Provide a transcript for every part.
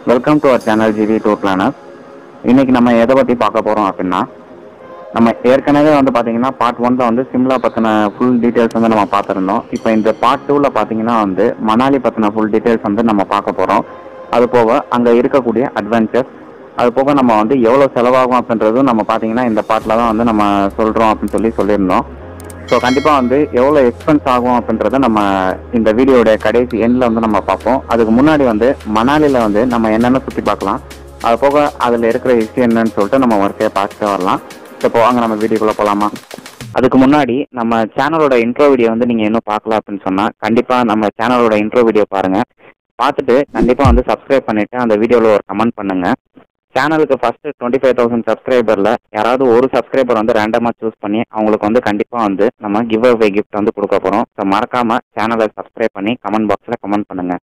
welcome to our channel GV tour planners இன்னைக்கு நம்ம எதை பற்றி பார்க்க போகிறோம் அப்படின்னா நம்ம ஏற்கனவே வந்து பார்த்தீங்கன்னா பார்ட் ஒன்ல வந்து சிம்லா பற்றின ஃபுல் டீட்டெயில்ஸ் வந்து நம்ம பார்த்துருந்தோம் இப்போ இந்த பார்ட் டூவில் பார்த்தீங்கன்னா வந்து மணாலி பற்றின ஃபுல் டீட்டெயில்ஸ் வந்து நம்ம பார்க்க போகிறோம் அது போக அங்கே இருக்கக்கூடிய அட்வென்ச்சர்ஸ் அது போக நம்ம வந்து எவ்வளோ செலவாகும் அப்படின்றதும் நம்ம பார்த்தீங்கன்னா இந்த பார்ட்டில் தான் வந்து நம்ம சொல்கிறோம் அப்படின்னு சொல்லி சொல்லியிருந்தோம் ஸோ கண்டிப்பாக வந்து எவ்வளோ எக்ஸ்பென்ஸ் ஆகும் அப்படின்றத நம்ம இந்த வீடியோட கடைசி எண்டில் வந்து நம்ம பார்ப்போம் அதுக்கு முன்னாடி வந்து மணாலியில் வந்து நம்ம என்னென்ன சுற்றி பார்க்கலாம் அது போக அதில் இருக்கிற விஷயம் என்னன்னு சொல்லிட்டு நம்ம வரிசையாக பார்த்துட்டு வரலாம் ஸோ இப்போ வாங்க நம்ம வீடியோக்குள்ளே போகலாமா அதுக்கு முன்னாடி நம்ம சேனலோட இன்ட்ரோ வீடியோ வந்து நீங்கள் இன்னும் பார்க்கல அப்படின்னு சொன்னால் கண்டிப்பாக நம்ம சேனலோட இன்ட்ரோ வீடியோ பாருங்கள் பார்த்துட்டு கண்டிப்பாக வந்து சப்ஸ்கிரைப் பண்ணிவிட்டு அந்த வீடியோவில் ஒரு கமெண்ட் பண்ணுங்கள் சேனலுக்கு ஃபர்ஸ்ட் டுவெண்ட்டி ஃபைவ் தௌசண்ட் சப்ஸ்கிரைபரில் யாராவது ஒரு சப்ஸ்கிரைபர் வந்து ரேண்டமாக சூஸ் பண்ணி அவங்களுக்கு வந்து கண்டிப்பாக வந்து நம்ம கிவ் அவே கிஃப்ட் வந்து கொடுக்க போகிறோம் ஸோ மறக்காமல் சேனலை சப்ஸ்கிரைப் பண்ணி கமெண்ட் பாக்ஸில் கமெண்ட் பண்ணுங்கள்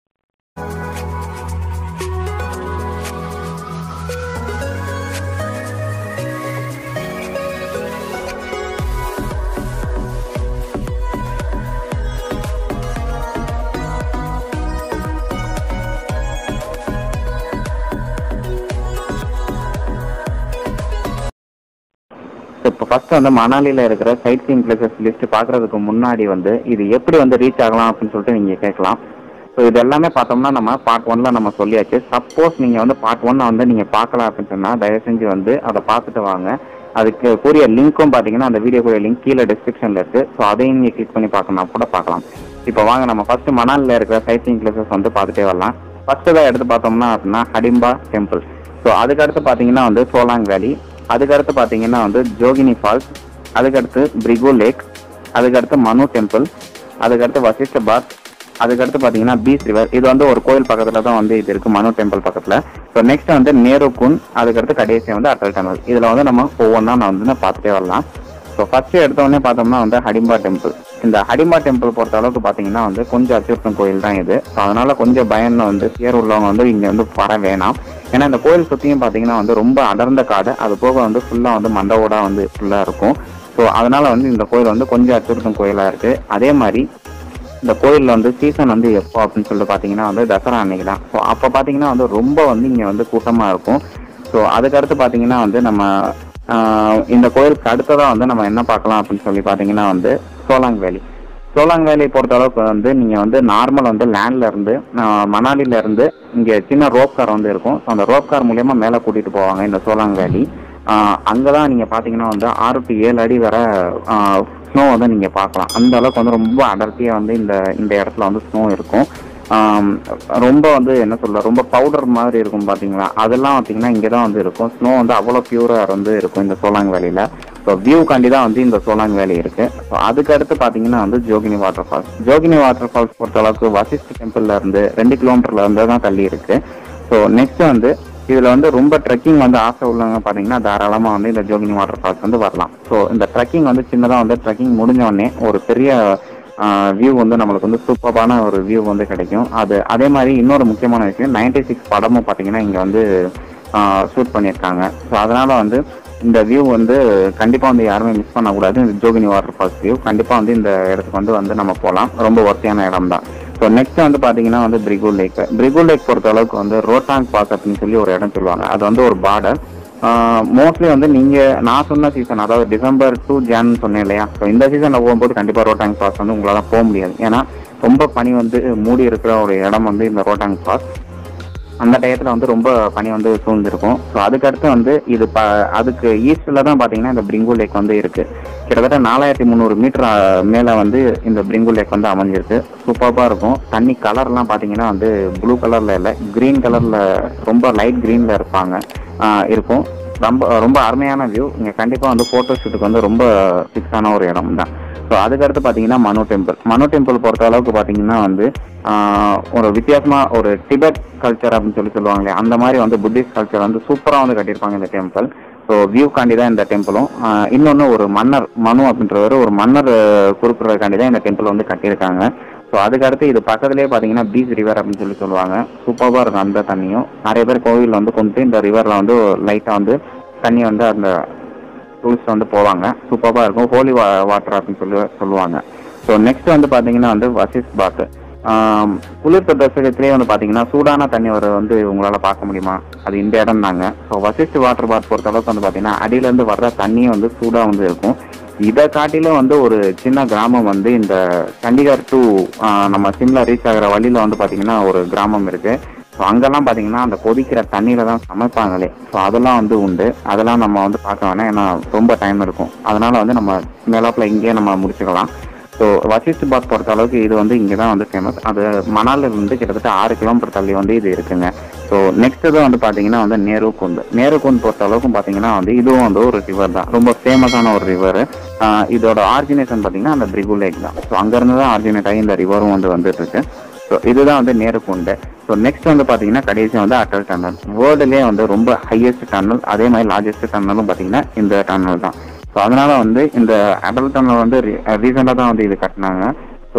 இப்போ ஃபர்ஸ்ட் வந்து மணாலியில் இருக்கிற சைட் சீங் பிளேசஸ் லிஸ்ட் பார்க்கறதுக்கு முன்னாடி வந்து இது எப்படி வந்து ரீச் ஆகலாம் அப்படின்னு சொல்லிட்டு நீங்கள் கேட்கலாம் ஸோ இது எல்லாமே பார்த்தோம்னா நம்ம பார்ட் ஒன்ல நம்ம சொல்லியாச்சு சப்போஸ் நீங்கள் வந்து பார்ட் ஒன்னை வந்து நீங்கள் பார்க்கல அப்படின்னு சொன்னால் தயவு செஞ்சு வந்து அதை பார்த்துட்டு வாங்க அதுக்கு கூடிய லிங்க்கும் பார்த்தீங்கன்னா அந்த வீடியோ கூடிய லிங்க் கீழே டிஸ்கிரிப்ஷனில் இருக்குது ஸோ அதையும் நீங்கள் கிளிக் பண்ணி பார்க்கணும் கூட பார்க்கலாம் இப்போ வாங்க நம்ம ஃபர்ஸ்ட் மணாலியில் இருக்கிற சைட் சீங் பிளேசஸ் வந்து பார்த்துட்டே வரலாம் ஃபர்ஸ்ட் தான் எடுத்து பார்த்தோம்னா அப்படின்னா ஹடிம்பா டெம்பிள் ஸோ அதுக்கடுத்து பார்த்தீங்கன்னா வந்து சோலாங் வேலி அதுக்கடுத்து பார்த்தீங்கன்னா வந்து ஜோகினி ஃபால்ஸ் அதுக்கடுத்து பிரிகு லேக் அதுக்கடுத்து மனு டெம்பிள் அதுக்கடுத்து வசிஷ்ட பாத் அதுக்கடுத்து பார்த்தீங்கன்னா பீச் ரிவர் இது வந்து ஒரு கோயில் பக்கத்தில் தான் வந்து இது இருக்கு மனு டெம்பிள் பக்கத்தில் ஸோ நெக்ஸ்ட் வந்து நேரு குன் அதுக்கடுத்து கடைசியாக வந்து அட்டல் டனல் இதில் வந்து நம்ம ஒவ்வொன்றா நான் வந்து நான் பார்த்துட்டே வரலாம் ஸோ ஃபர்ஸ்ட் எடுத்தோடனே பார்த்தோம்னா வந்து ஹடிம்பா டெம்பிள் இந்த ஹடிம்பா டெம்பிள் பொறுத்த அளவுக்கு பார்த்தீங்கன்னா வந்து கொஞ்சம் அச்சுறுத்தும் கோயில் தான் இது ஸோ அதனால கொஞ்சம் பயன்னு வந்து பேர் உள்ளவங்க வந்து இங்கே வந்து வர வேணாம் ஏன்னா இந்த கோயில் சுற்றியும் பார்த்தீங்கன்னா வந்து ரொம்ப அடர்ந்த காடு அது போக வந்து ஃபுல்லாக வந்து மண்டவோட வந்து ஃபுல்லாக இருக்கும் ஸோ அதனால வந்து இந்த கோயில் வந்து கொஞ்சம் அச்சுறுத்தும் கோயிலாக இருக்கு அதே மாதிரி இந்த கோயிலில் வந்து சீசன் வந்து எப்போ அப்படின்னு சொல்லிட்டு பார்த்தீங்கன்னா வந்து தசரா அன்னைக்கு தான் ஸோ அப்போ பார்த்தீங்கன்னா வந்து ரொம்ப வந்து இங்கே வந்து கூட்டமாக இருக்கும் ஸோ அதுக்கடுத்து பார்த்தீங்கன்னா வந்து நம்ம ஆஹ், இந்த கோயிலுக்கு அடுத்ததாக வந்து நம்ம என்ன பார்க்கலாம் அப்படின்னு சொல்லி பார்த்தீங்கன்னா வந்து சோலாங் வேலி சோலாங் வேலி பொறுத்த அளவுக்கு வந்து நீங்கள் வந்து நார்மல் வந்து லேண்ட்ல இருந்து ஆஹ், மணாலில இருந்து இங்கே சின்ன ரோப் கார் வந்து இருக்கும் ஸோ அந்த ரோப் கார் மூலியமாக மேலே கூட்டிகிட்டு போவாங்க இந்த சோலாங் வேலி அங்கே தான் நீங்கள் பார்த்தீங்கன்னா வந்து ஆறு டு ஏழு அடி வர ஸ்னோ வந்து நீங்கள் பார்க்கலாம் அந்த அளவுக்கு வந்து ரொம்ப அடர்த்தியாக வந்து இந்த இந்த இடத்துல வந்து ஸ்னோ இருக்கும் ஆம், ரொம்ப வந்து என்ன சொல்ல ரொம்ப பவுடர் மாதிரி இருக்கும் பார்த்தீங்களா அதெல்லாம் பார்த்தீங்கன்னா இங்கே தான் வந்து இருக்கும் ஸ்னோ வந்து அவ்வளோ பியூராக வந்து இருக்கும் இந்த சோலாங் வேலியில் ஸோ வியூக்காண்டி தான் வந்து இந்த சோலாங் வேலி இருக்கு ஸோ அதுக்கு அடுத்து பார்த்தீங்கன்னா வந்து Jogini water falls Jogini water falls பொறுத்த அளவுக்கு வசிஷ்ட டெம்பிள்ல இருந்து ரெண்டு கிலோமீட்டர்ல இருந்து தான் தள்ளி இருக்கு ஸோ நெக்ஸ்ட் வந்து இதுல வந்து ரொம்ப ட்ரெக்கிங் வந்து ஆசை உள்ளவங்க பார்த்தீங்கன்னா தாராளமா வந்து இந்த ஜோகினி வாட்டர் ஃபால்ஸ் வந்து வரலாம் ஸோ இந்த ட்ரெக்கிங் வந்து சின்னதாக வந்து ட்ரெக்கிங் முடிஞ்ச உடனே ஒரு பெரிய வியூ வந்து நம்மளுக்கு வந்து சூப்பரான ஒரு வியூ வந்து கிடைக்கும் அது அதே மாதிரி இன்னொரு முக்கியமான விஷயம் 96 சிக்ஸ் படமும் பார்த்தீங்கன்னா இங்கே வந்து ஷூட் பண்ணியிருக்காங்க ஸோ அதனால வந்து இந்த வியூ வந்து கண்டிப்பாக வந்து யாருமே மிஸ் பண்ணக்கூடாது இந்த ஜோகினி வாட்டர் ஃபால்ஸ் வியூ கண்டிப்பாக வந்து இந்த இடத்துக்கு வந்து வந்து நம்ம போகலாம் ரொம்ப ஒர்த்தியான இடம் தான் ஸோ நெக்ஸ்ட் வந்து பார்த்தீங்கன்னா வந்து பிரிகு லேக் பிரிகு லேக் பொறுத்த அளவுக்கு வந்து ரோட்டாங் பாஸ் அப்படின்னு சொல்லி ஒரு இடம் சொல்லுவாங்க அது வந்து ஒரு பார்டர் மோஸ்ட்லி வந்து நீங்க நான் சொன்ன சீசன் அதாவது டிசம்பர் டு ஜான் சொன்னேன் இல்லையா ஸோ இந்த சீசன்ல போகும்போது கண்டிப்பா ரோட்டாங் பாஸ் வந்து உங்களால போக முடியாது ஏன்னா ரொம்ப பனி வந்து மூடி இருக்கிற ஒரு இடம் வந்து இந்த ரோட்டாங் பாஸ் அந்த டயத்தில் வந்து ரொம்ப பனி வந்து சூழ்ந்திருக்கும் ஸோ அதுக்கடுத்து வந்து இது ப அதுக்கு ஈஸ்டில் தான் பார்த்தீங்கன்னா இந்த பிரிங்கு லேக் வந்து இருக்கு கிட்டத்தட்ட நாலாயிரத்தி முந்நூறு மீட்டர் மேலே வந்து இந்த பிரிங்கு லேக் வந்து அமைஞ்சிருக்கு சூப்பராக இருக்கும் தண்ணி கலர்லாம் பார்த்தீங்கன்னா வந்து ப்ளூ கலரில் இல்லை க்ரீன் கலரில் ரொம்ப லைட் க்ரீனில் இருப்பாங்க ஆஹ் இருக்கும் ரொம்ப ரொம்ப அருமையான வியூ இங்கே கண்டிப்பாக வந்து ஃபோட்டோ ஷூட்டுக்கு வந்து ரொம்ப ஃபிக்ஸான ஒரு இடம் தான் ஸோ அதுக்கடுத்து பார்த்தீங்கன்னா மனு டெம்பிள் மனு டெம்பிள் பொறுத்த அளவுக்கு பார்த்தீங்கன்னா வந்து ஆஹ் ஒரு வித்தியாசமா ஒரு டிபெட் கல்ச்சர் அப்படின்னு சொல்லி சொல்லுவாங்க இல்லையா அந்த மாதிரி வந்து புத்திஸ்ட் கல்ச்சர் வந்து சூப்பராக வந்து கட்டியிருப்பாங்க இந்த டெம்பிள் ஸோ வியூக்காண்டி தான் இந்த டெம்பிளும் இன்னொன்று ஒரு மன்னர் மனு அப்படின்றவர் ஒரு மன்னர் குறிப்பிடுறதுக்காண்டி தான் இந்த டெம்பிள் வந்து கட்டியிருக்காங்க ஸோ அதுக்கடுத்து இது பக்கத்துலேயே பார்த்தீங்கன்னா பீச் ரிவர் அப்படின்னு சொல்லி சொல்லுவாங்க சூப்பராக இருக்கும் அந்த தண்ணியும் நிறைய பேர் கோவிலில் வந்து கொண்டு இந்த ரிவரில் வந்து லைட்டாக வந்து தண்ணி வந்து அந்த டூரிஸ்ட் வந்து போவாங்க சூப்பராக இருக்கும் ஹோலி வா வாட்டர் அப்படின்னு சொல்லி சொல்லுவாங்க ஸோ நெக்ஸ்ட் வந்து பார்த்தீங்கன்னா வந்து வசிஷ் பாத் ஆம், குளிர் பிரதேசத்திலே வந்து பார்த்தீங்கன்னா சூடான தண்ணி வர வந்து உங்களால் பார்க்க முடியுமா அது இந்த இடம் தாங்க ஸோ வசிஷ்ட் வாட்டர் பார்க் பொறுத்த அளவுக்கு வந்து பார்த்தீங்கன்னா அடியிலேருந்து வர்ற தண்ணியும் வந்து சூடாக வந்து இருக்கும் இதை காட்டிலும் வந்து ஒரு சின்ன கிராமம் வந்து இந்த சண்டிகர் டு நம்ம சிம்லா ரீச் ஆகிற வழியில் வந்து பார்த்தீங்கன்னா ஒரு கிராமம் இருக்குது ஸோ அங்கெல்லாம் பார்த்தீங்கன்னா அந்த கொதிக்கிற தண்ணியில தான் சமைப்பாங்களே ஸோ அதெல்லாம் வந்து உண்டு அதெல்லாம் நம்ம வந்து பார்க்க வேணாம் ஏன்னா ரொம்ப டைம் இருக்கும் அதனால வந்து நம்ம மேலாப்பில் இங்கேயே நம்ம முடிச்சுக்கலாம் ஸோ வசிஷ்ட் பாத் பொறுத்த அளவுக்கு இது வந்து இங்கே தான் வந்து ஃபேமஸ் அது மணாலில் இருந்து கிட்டத்தட்ட ஆறு கிலோமீட்டர் தள்ளி வந்து இது இருக்குங்க ஸோ நெக்ஸ்ட் தான் வந்து பார்த்தீங்கன்னா வந்து நேரு குந்து நேரு குந்து பொறுத்த அளவுக்கு பார்த்தீங்கன்னா வந்து இதுவும் வந்து ஒரு ரிவர் தான் ரொம்ப ஃபேமஸான ஒரு ரிவர் இதோட ஆரிஜினேஷன் பார்த்தீங்கன்னா அந்த பிரிகு லேக் தான் ஸோ அங்கேருந்து தான் ஆரிஜினேட் ஆகி இந்த ரிவரும் வந்து வந்துட்டு இருக்கு ஸோ இதுதான் வந்து நேருக்குண்டு ஸோ நெக்ஸ்ட் வந்து பார்த்தீங்கன்னா கடைசி வந்து அட்டல் டன்னல் வேர்ல்டுலேயே வந்து ரொம்ப ஹையஸ்ட் டன்னல் அதே மாதிரி லார்ஜஸ்ட் டன்னலும் பார்த்தீங்கன்னா இந்த டன்னல் தான் ஸோ அதனால வந்து இந்த அடல் டன்னல் வந்து ரீசெண்டாக தான் வந்து இது கட்டினாங்க ஸோ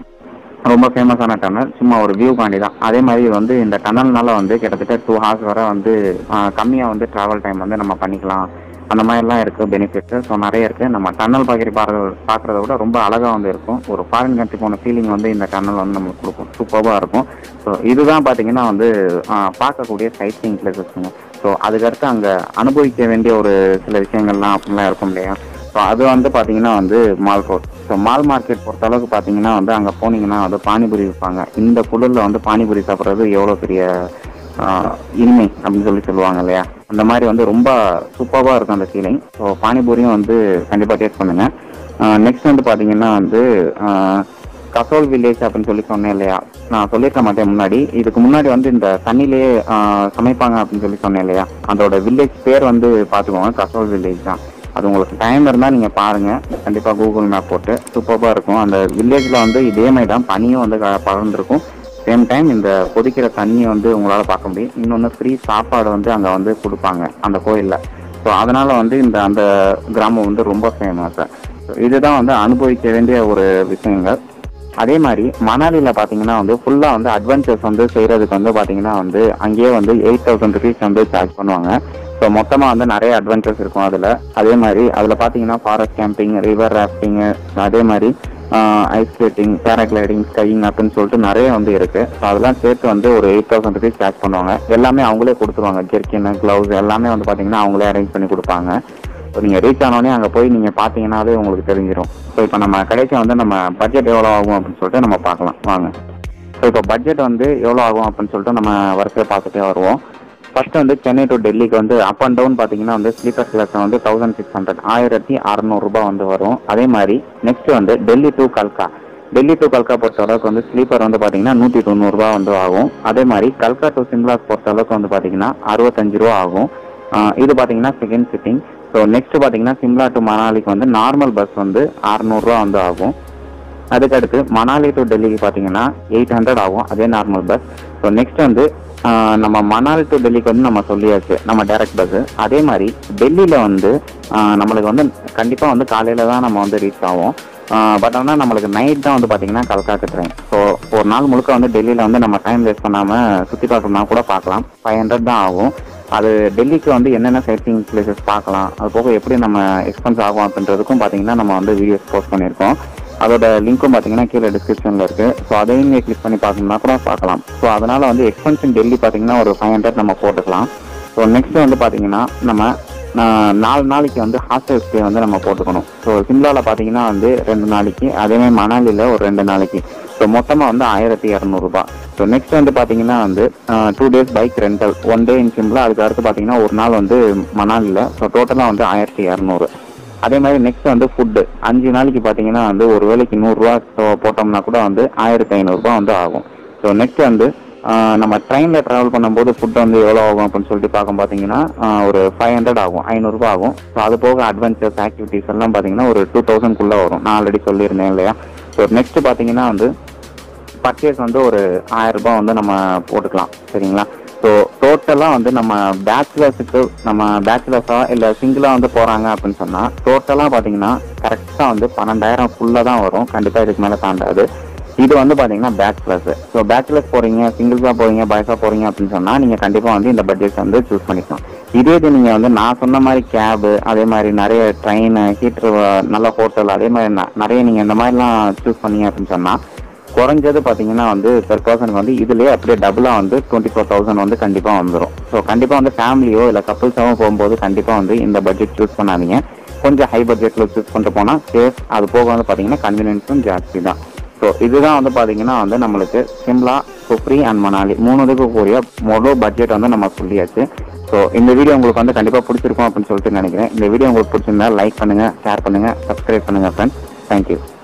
ரொம்ப ஃபேமஸான டன்னல் சும்மா ஒரு வியூ காண்டி தான் அதே மாதிரி வந்து இந்த டன்னல்னால வந்து கிட்டத்தட்ட டூ ஹார்ஸ் வரை வந்து கம்மியாக வந்து ட்ராவல் டைம் வந்து நம்ம பண்ணிக்கலாம் அந்த மாதிரிலாம் இருக்குது பெனிஃபிட்ஸ் ஸோ நிறைய இருக்குது நம்ம டன்னல் பார்க்குற பார்க்க பார்க்குறத விட ரொம்ப அழகாக வந்து இருக்கும் ஒரு ஃபாரின் கண்ட்ரி போன ஃபீலிங் வந்து இந்த டன்னல் வந்து நம்மளுக்கு கொடுக்கும் சூப்பராக இருக்கும் ஸோ இதுதான் பார்த்தீங்கன்னா வந்து ஆஹ், பார்க்கக்கூடிய சைட் சீங் பிளேசஸ்ங்க ஸோ அதுக்கடுத்து அங்கே அனுபவிக்க வேண்டிய ஒரு சில விஷயங்கள்லாம் அப்படிலாம் இருக்கும் இல்லையா ஸோ அது வந்து பார்த்தீங்கன்னா வந்து mall road so mall market பொறுத்த அளவுக்கு பார்த்தீங்கன்னா வந்து அங்கே போனீங்கன்னா வந்து பானிபூரி விற்பாங்க இந்த குளிரில் வந்து பானிபூரி சாப்பிட்றது எவ்வளோ பெரிய ஆஹ், இனிமை அப்படின்னு சொல்லி சொல்லுவாங்க இல்லையா அந்த மாதிரி வந்து ரொம்ப சூப்பராக இருக்கும் அந்த ஃபீலிங் ஸோ பானிபூரியும் வந்து கண்டிப்பாக டேஸ்ட் பண்ணுங்க நெக்ஸ்ட் வந்து பார்த்தீங்கன்னா வந்து ஆஹ், கசோல் வில்லேஜ் அப்படின்னு சொல்லி சொன்னேன் இல்லையா நான் சொல்லியிருக்க மாட்டேன் முன்னாடி இதுக்கு முன்னாடி வந்து இந்த தண்ணிலேயே ஆஹ், சமைப்பாங்க அப்படின்னு சொல்லி சொன்னேன் இல்லையா அதோட வில்லேஜ் பேர் வந்து பார்த்துக்கோங்க கசோல் வில்லேஜ் தான் அது உங்களுக்கு டைம் இருந்தால் நீங்கள் பாருங்கள் கண்டிப்பாக கூகுள் மேப் போட்டு சூப்பராக இருக்கும் அந்த வில்லேஜில் வந்து இதே மாதிரி தான் பனியும் வந்து க- படர்ந்திருக்கும் சேம் டைம் இந்த கொதிக்கிற தண்ணியை வந்து உங்களால் பார்க்க முடியும் இன்னொன்று ஃப்ரீ சாப்பாடு வந்து அங்கே வந்து கொடுப்பாங்க அந்த கோயிலில் ஸோ அதனால் வந்து இந்த அந்த கிராமம் வந்து ரொம்ப ஃபேமஸ் இதுதான் வந்து அனுபவிக்க வேண்டிய ஒரு விஷயங்கள் அதே மாதிரி மணாலியில் பார்த்தீங்கன்னா வந்து ஃபுல்லாக வந்து அட்வென்ச்சர்ஸ் வந்து செய்கிறதுக்கு வந்து பார்த்தீங்கன்னா வந்து அங்கேயே வந்து எயிட் தௌசண்ட் ருபீஸ் வந்து சார்ஜ் பண்ணுவாங்க ஸோ மொத்தமாக வந்து நிறைய அட்வென்ச்சர்ஸ் இருக்கும் அதில் அதே மாதிரி அதில் பார்த்தீங்கன்னா ஃபாரஸ்ட் கேம்பிங் ரிவர் ராஃப்டிங்கு அதே மாதிரி ஐஸ் ஸ்கேட்டிங் பேராகிளைடிங் ஸ்கையிங் அப்படின்னு சொல்லிட்டு நிறைய வந்து இருக்கு ஸோ அதெல்லாம் சேர்த்து வந்து ஒரு எயிட் தௌசண்ட் ருபீஸ் சார்ஜ் பண்ணுவாங்க எல்லாமே அவங்களே கொடுத்துருவாங்க ஜெர்கின் க்ளவுஸ் எல்லாமே வந்து பார்த்தீங்கன்னா அவங்களே அரேஞ்ச் பண்ணி கொடுப்பாங்க ஸோ நீங்கள் ரீச் ஆனோடனே அங்கே போய் நீங்கள் பார்த்தீங்கன்னாலே உங்களுக்கு தெரிஞ்சிடும் ஸோ இப்போ நம்ம கடைசியாக வந்து நம்ம பட்ஜெட் எவ்வளோ ஆகும் அப்படின்னு சொல்லிட்டு நம்ம பார்க்கலாம் வாங்க ஸோ இப்போ பட்ஜெட் வந்து எவ்வளோ ஆகும் அப்படின்னு சொல்லிட்டு நம்ம வரிசையை பார்த்துட்டே வருவோம் ஃபர்ஸ்ட் வந்து சென்னை டு டெல்லிக்கு வந்து அப் அண்ட் டவுன் பார்த்தீங்கன்னா வந்து ஸ்லீப்பர் கிளாஸ் வந்து தௌசண்ட் சிக்ஸ் ஹண்ட்ரட் ஆயிரத்தி அறநூறுபா வந்து வரும் அதே மாதிரி நெக்ஸ்ட் வந்து டெல்லி டு கல்கா டெல்லி டு கல்கா பொறுத்த அளவுக்கு வந்து ஸ்லீப்பர் வந்து பார்த்தீங்கன்னா நூற்றி தொண்ணூறுரூபா வந்து ஆகும் அதே மாதிரி கல்கா டு சிம்லா பொறுத்த அளவுக்கு வந்து பார்த்தீங்கன்னா அறுபத்தஞ்சு ரூபா ஆகும் ஆஹ் இது பார்த்தீங்கன்னா செகண்ட் சிட்டிங் ஸோ நெக்ஸ்ட் பார்த்தீங்கன்னா சிம்லா டு மணாலிக்கு வந்து நார்மல் பஸ் வந்து அறநூறுரூவா வந்து ஆகும் அதுக்கடுத்து மணாலி டு டெல்லிக்கு பார்த்தீங்கன்னா எயிட் ஹண்ட்ரட் ஆகும் அதே நார்மல் பஸ் ஸோ நெக்ஸ்ட் வந்து ஆஹ் நம்ம மணாலி டு டெல்லிக்கு வந்து நம்ம சொல்லியாச்சு நம்ம டைரக்ட் பஸ் அதே மாதிரி டெல்லியில் வந்து ஆஹ் நம்மளுக்கு வந்து கண்டிப்பாக வந்து காலையில் தான் நம்ம வந்து ரீச் ஆகும் பட் ஆனால் நம்மளுக்கு நைட் தான் வந்து பார்த்தீங்கன்னா கல்காக்கு ட்ரெயின் ஸோ ஒரு நாள் முழுக்க வந்து டெல்லியில் வந்து நம்ம டைம் வேஸ்ட் பண்ணாமல் சுற்றி பார்க்கணும்னா கூட பார்க்கலாம் ஃபைவ் ஹண்ட்ரட் தான் ஆகும் அது டெல்லிக்கு வந்து என்னென்ன சைட்டிங் பிளேசஸ் பார்க்கலாம் அது போக எப்படி நம்ம எக்ஸ்பென்ஸ் ஆகும் அப்படின்றதுக்கும் பார்த்தீங்கன்னா நம்ம வந்து வீடியோஸ் போஸ்ட் பண்ணியிருக்கோம் அதோட லிங்க்கும் பார்த்தீங்கன்னா கீழே டிஸ்கிரிப்ஷனில் இருக்குது ஸோ அதையும் நீங்கள் கிளிக் பண்ணி பார்க்கணும்னா கூட பார்க்கலாம் ஸோ அதனால் வந்து எக்ஸ்பென்ஸ் இன் டெல்லி பார்த்தீங்கன்னா ஒரு ஃபைவ் ஹண்ட்ரட் நம்ம போட்டுக்கலாம் ஸோ நெக்ஸ்ட் வந்து பார்த்தீங்கன்னா நம்ம ஆஹ், நாலு நாளைக்கு வந்து ஹாஸ்டல் ஸ்டே வந்து நம்ம போட்டுக்கணும் ஸோ சிம்லாவில் பார்த்தீங்கன்னா வந்து ரெண்டு நாளைக்கு அதேமாதிரி மணாலியில் ஒரு ரெண்டு நாளைக்கு ஸோ மொத்தமாக வந்து ஆயிரத்தி இரநூறுபா ஸோ நெக்ஸ்ட் வந்து பார்த்தீங்கன்னா வந்து two days bike rental one day in Shimla அதுக்கு அடுத்து பார்த்தீங்கன்னா ஒரு நாள் வந்து மணாலியில் ஸோ டோட்டலாக வந்து ஆயிரத்தி இரநூறு அதே மாதிரி நெக்ஸ்ட் வந்து ஃபுட்டு அஞ்சு நாளைக்கு பார்த்தீங்கன்னா வந்து ஒரு வேளைக்கு நூறுரூவா போட்டோம்னா கூட வந்து ஆயிரத்தி ஐநூறுரூபா வந்து ஆகும் ஸோ நெக்ஸ்ட் வந்து ஆஹ், நம்ம ட்ரெயினில் ட்ராவல் பண்ணும்போது ஃபுட் வந்து எவ்வளோ ஆகும் அப்படின்னு சொல்லிட்டு பார்க்க பார்த்தீங்கன்னா ஆஹ், ஒரு ஃபைவ் ஹண்ட்ரட் ஆகும் ஐநூறுரூபா ஆகும் ஸோ அது போக அட்வென்ச்சர்ஸ் ஆக்டிவிட்டீஸ் எல்லாம் பார்த்தீங்கன்னா ஒரு டூ தௌசண்ட்குள்ளே வரும் நான் ஆல்ரெடி சொல்லியிருந்தேன் இல்லையா ஸோ நெக்ஸ்ட் பார்த்தீங்கன்னா வந்து பர்ச்சேஸ் வந்து ஒரு ஆயிரம் ரூபாய் வந்து நம்ம போட்டுக்கலாம் சரிங்களா ஸோ டோட்டலாக வந்து நம்ம பேச்சுலர்ஸுக்கு நம்ம பேச்சுலர்ஸா இல்லை சிங்கிளாக வந்து போகிறாங்க அப்படின்னு சொன்னால் டோட்டலாக பார்த்தீங்கன்னா கரெக்டாக வந்து பன்னெண்டாயிரம் ஃபுல்லாக தான் வரும் கண்டிப்பாக இதுக்கு மேலே தாண்டாது இது வந்து பார்த்தீங்கன்னா பேச்சுலர்ஸ் ஸோ பேச்சுலர்ஸ் போகிறீங்க சிங்கிள்ஸாக போகிறீங்க பாய்ஸாக போகிறீங்க அப்படின்னு சொன்னால் நீங்கள் கண்டிப்பாக வந்து இந்த பட்ஜெட் வந்து சூஸ் பண்ணிக்கலாம் இதே இது நீங்கள் வந்து நான் சொன்ன மாதிரி கேபு அதே மாதிரி நிறைய ட்ரெயின் ஹீட்ரு நல்ல ஹோட்டல் அதே மாதிரி ந- நிறைய நீங்கள் இந்த மாதிரிலாம் சூஸ் பண்ணீங்க அப்படின்னு சொன்னால் குறைஞ்சது பார்த்தீங்கன்னா வந்து பெர் பர்சனுக்கு வந்து இதுலேயே அப்படியே டபுளாக வந்து டுவெண்ட்டி ஃபோர் தௌசண்ட் வந்து கண்டிப்பாக வந்துடும் ஸோ கண்டிப்பாக வந்து ஃபேமிலியோ இல்லை கப்புள்ஸாவோ போகும்போது கண்டிப்பாக வந்து இந்த பட்ஜெட் சூஸ் பண்ணாதீங்க கொஞ்சம் ஹை பட்ஜெட்டில் சூஸ் பண்ணிட்டு போனால் சேஃப் அது போக வந்து பார்த்தீங்கன்னா கன்வீனியன்ஸும் ஜாஸ்தி தான் ஸோ இதுதான் வந்து பார்த்தீங்கன்னா வந்து நம்மளுக்கு சிம்லா குப்ரி அண்ட் மணாலி மூணுத்துக்கு கூடிய முழு பட்ஜெட் வந்து நம்ம சொல்லியாச்சு ஸோ இந்த வீடியோ உங்களுக்கு வந்து கண்டிப்பாக பிடிச்சிருக்கும் அப்படின்னு சொல்லிட்டு நினைக்கிறேன் இந்த வீடியோ உங்களுக்கு பிடிச்சிருந்தா லைக் பண்ணுங்கள் ஷேர் பண்ணுங்கள் சப்ஸ்கிரைப் பண்ணுங்கள் ஃப்ரெண்ட்ஸ் தேங்க்யூ